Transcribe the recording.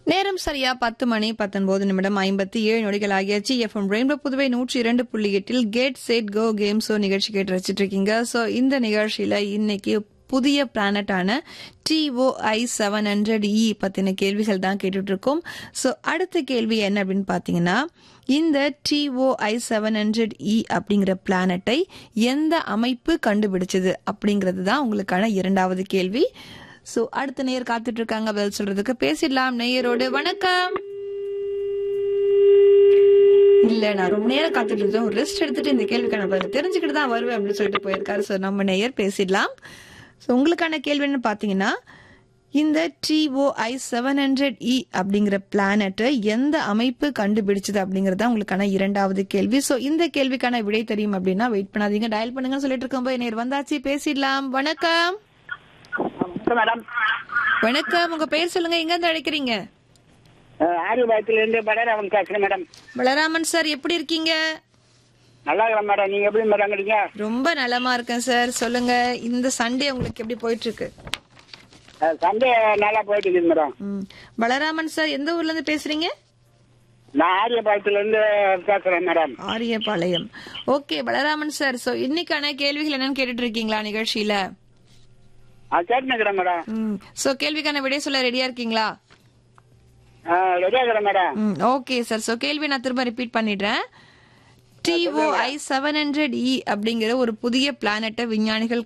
நேரம் சரியா பத்து மணி பத்தொன்பது நிமிடம் ஐம்பத்தி ஏழு நொடிகள் ஆகியாச்சு எஃப்எம் ரெயின்போ புதுவை நூற்றி இரண்டு புள்ளி எட்டில் get set go game show நிகழ்ச்சி கேட்டு ரசிச்சிட்டு இருக்கீங்க ஸோ இந்த நிகழ்ச்சியில இன்னைக்கு புதிய பிளானட்டான டிஓஐ செவன் ஹண்ட்ரட் இ பத்தின கேள்விகள் தான் கேட்டுட்டு இருக்கோம் ஸோ அடுத்த கேள்வி என்ன அப்படின்னு பார்த்தீங்கன்னா இந்த டிஓஐ செவன் ஹண்ட்ரட் இ அப்படிங்கிற பிளானட்டை எந்த அமைப்பு கண்டுபிடிச்சது அப்படிங்கிறது தான் உங்களுக்கான இரண்டாவது கேள்வி சோ அடுத்த நேயர் காத்துட்டு இருக்காங்க பதில் சொல்றதுக்கு பேசிடலாம் நேயரோடு வணக்கம் இல்ல நான் ரொம்ப நேரம் காத்துட்டு இருக்கேன் ஒரு ரெஸ்ட் எடுத்துட்டு இந்த கேள்விக்கான பதில் தெரிஞ்சுக்கிட்டு தான் வருவேன் அப்படின்னு சொல்லிட்டு போயிருக்காரு சோ நம்ம நேயர் பேசிடலாம் சோ உங்களுக்கான கேள்வி என்ன பாத்தீங்கன்னா இந்த டிஓஐ செவன் ஹண்ட்ரட் இ அப்படிங்கிற பிளானட்டை எந்த அமைப்பு கண்டுபிடிச்சது அப்படிங்கறது தான் உங்களுக்கான இரண்டாவது கேள்வி சோ இந்த கேள்விக்கான விடை தெரியும் அப்படின்னா வெயிட் பண்ணாதீங்க டயல் பண்ணுங்கன்னு சொல்லிட்டு இருக்கும்போது நேர் வந்தாச்சு பேசிடலாம் வணக்கம் மேடம் வணக்கம் உங்க பேர் சொல்லுங்க எங்க இருந்து அழைக்கிறீங்க ஆரியபாயத்துல இருந்து பலராமன் பேசுறேன் மேடம் பலராமன் சார் எப்படி இருக்கீங்க நல்லா இருக்கிறேன் மேடம் நீங்க எப்படி மேடம் இருக்கீங்க ரொம்ப நலமா இருக்கேன் சார் சொல்லுங்க இந்த சண்டே உங்களுக்கு எப்படி போயிட்டு இருக்கு அஹ், சண்டே நல்லா போயிட்டு இருக்குது மேடம் ம். பலராமன் சார் எந்த ஊர்ல இருந்து பேசுறீங்க நான் ஆரியபாயத்துல இருந்து பேசுறேன் madam Ariyapalayam okay Balaraman sir so இன்னைக்கான கேள்விகள் என்னன்னு கேட்டுட்டு இருக்கீங்களா நிகழ்ச்சியில ஆ கேட்டுக்கிறேன் மேடம் ம் சோ கேள்விக்கான விடை சொல்ல ரெடியா இருக்கீங்களா ரெடியா இருக்கிறேன் மேடம் ம் ஓகே சார் சோ கேள்வி நான் திரும்ப ரிப்பீட் பண்ணிடுறேன் டிஓஐ செவன் ஹண்ட்ரட் இ அப்படிங்கிற ஒரு புதிய பிளானட்டை விஞ்ஞானிகள்